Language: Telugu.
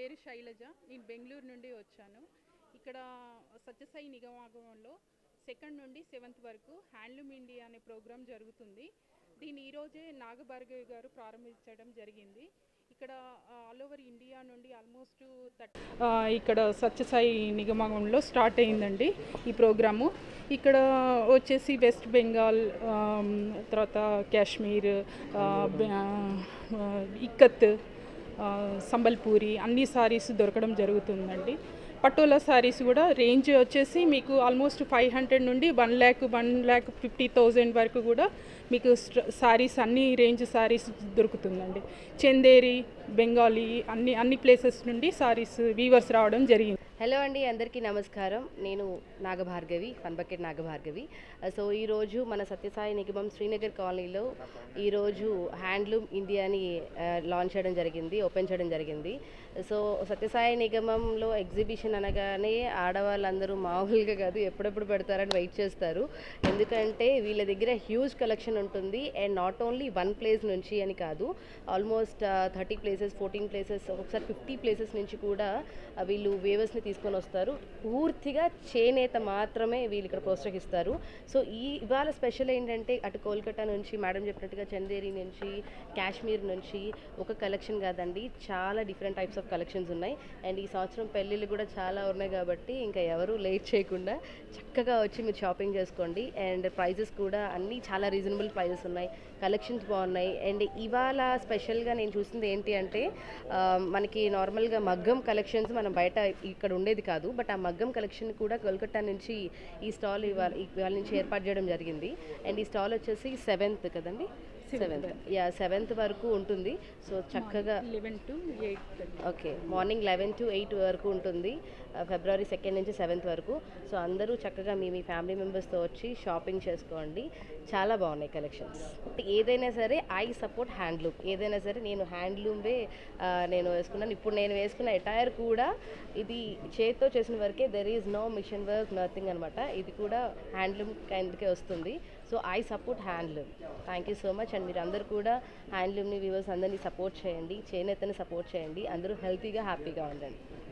పేరు శైలజ నేను బెంగళూరు నుండి వచ్చాను ఇక్కడ సత్యసాయి నిగమాగమంలో సెకండ్ నుండి సెవెంత్ వరకు హ్యాండ్లూమ్ ఇండియా అనే ప్రోగ్రాం జరుగుతుంది దీన్ని ఈరోజే నాగభార్గవి గారు ప్రారంభించడం జరిగింది ఇక్కడ ఆల్ ఓవర్ ఇండియా నుండి ఆల్మోస్ట్ థర్టీ ఇక్కడ సత్యసాయి నిగమాగంలో స్టార్ట్ అయిందండి ఈ ప్రోగ్రాము ఇక్కడ వచ్చేసి వెస్ట్ బెంగాల్ ఆమ్, తర్వాత కాశ్మీర్ ఆ, బె- ఆ, ఇక్కత్ ఆ, సంబల్పూరి అన్ని సారీస్ దొరకడం జరుగుతుందండి పటోలా సారీస్ కూడా రేంజ్ వచ్చేసి మీకు ఆల్మోస్ట్ ఫైవ్ హండ్రెడ్ నుండి one lakh one lakh fifty thousand వరకు కూడా మీకు సారీస్ అన్ని రేంజ్ సారీస్ దొరుకుతుందండి చందేరి బెంగాలీ అన్ని అన్ని ప్లేసెస్ నుండి సారీస్ వీవర్స్ రావడం జరిగింది హలో అండి అందరికీ నమస్కారం నేను Nagabhargavi Fun Bucket Nagabhargavi so ఈరోజు మన సత్యసాయి నిగమం శ్రీనగర్ కాలనీలో ఈరోజు హ్యాండ్లూమ్ ఇండియాని ఆ, లాంచ్ చేయడం జరిగింది ఓపెన్ చేయడం జరిగింది సో సత్యసాయి నిగమంలో ఎగ్జిబిషన్ అనగానే ఆడవాళ్ళందరూ మామూలుగా కాదు ఎప్పుడెప్పుడు పెడతారని వెయిట్ చేస్తారు ఎందుకంటే వీళ్ళ దగ్గర హ్యూజ్ కలెక్షన్ ఉంటుంది and not only one place నుంచి అని కాదు almost thirty places fourteen places ఒకసారి ఫిఫ్టీ ప్లేసెస్ నుంచి కూడా ఆ, వీళ్ళు వేవర్స్ని తీసుకొని వస్తారు పూర్తిగా చేనేత మాత్రమే వీళ్ళు ఇక్కడ ప్రోత్సహిస్తారు సో ఈ ఇవాళ స్పెషల్ ఏంటంటే అటు కోల్కతా నుంచి మేడం చెప్పినట్టుగా చందేరి నుంచి కాశ్మీర్ నుంచి ఒక కలెక్షన్ కాదండి చాలా డిఫరెంట్ టైప్స్ ఆఫ్ కలెక్షన్స్ ఉన్నాయి అండ్ ఈ సంవత్సరం పెళ్ళిళ్ళు కూడా చాలా ఉన్నాయి కాబట్టి ఇంకా ఎవరు లేట్ చేయకుండా చక్కగా వచ్చి మీరు షాపింగ్ చేసుకోండి అండ్ ప్రైజెస్ కూడా అన్నీ చాలా రీజనబుల్ ప్రైజెస్ ఉన్నాయి కలెక్షన్స్ బాగున్నాయి అండ్ ఇవాళ స్పెషల్గా నేను చూసింది ఏంటి అంటే ఆ, మనకి నార్మల్గా మగ్గం కలెక్షన్స్ మనం బయట ఇక్కడ ఉండేది కాదు బట్ ఆ మగ్గం కలెక్షన్ కూడా కోల్కతా నుంచి ఈ స్టాల్ ఇవాళ ఇవాళ నుంచి ఏర్పాటు చేయడం జరిగింది అండ్ ఈ స్టాల్ వచ్చేసి సెవెంత్ కదండి సెవెంత్ యా సెవెంత్ వరకు ఉంటుంది సో చక్కగా eleven to eight okay morning eleven to eight వరకు ఉంటుంది ఆ, ఫిబ్రవరి సెకండ్ నుంచి సెవెంత్ వరకు సో అందరూ చక్కగా మీ మీ ఫ్యామిలీ మెంబర్స్తో వచ్చి షాపింగ్ చేసుకోండి చాలా బాగున్నాయి కలెక్షన్స్ ఏదైనా సరే ఐ సపోర్ట్ హ్యాండ్లూమ్ ఏదైనా సరే నేను హ్యాండ్లూమ్వే నేను వేసుకున్నాను ఇప్పుడు నేను వేసుకున్న అటైర్ కూడా ఇది చేతితో చేసిన వరకే there is no machine work nothing అనమాట ఇది కూడా హ్యాండ్లూమ్ కైండ్కే వస్తుంది so I support handloom thank you so much and మీరు అందరు కూడా హ్యాండ్లూమ్ని వ్యూవర్స్ అందరినీ సపోర్ట్ చేయండి చేనేతని సపోర్ట్ చేయండి అందరూ హెల్తీగా హ్యాపీగా ఉండండి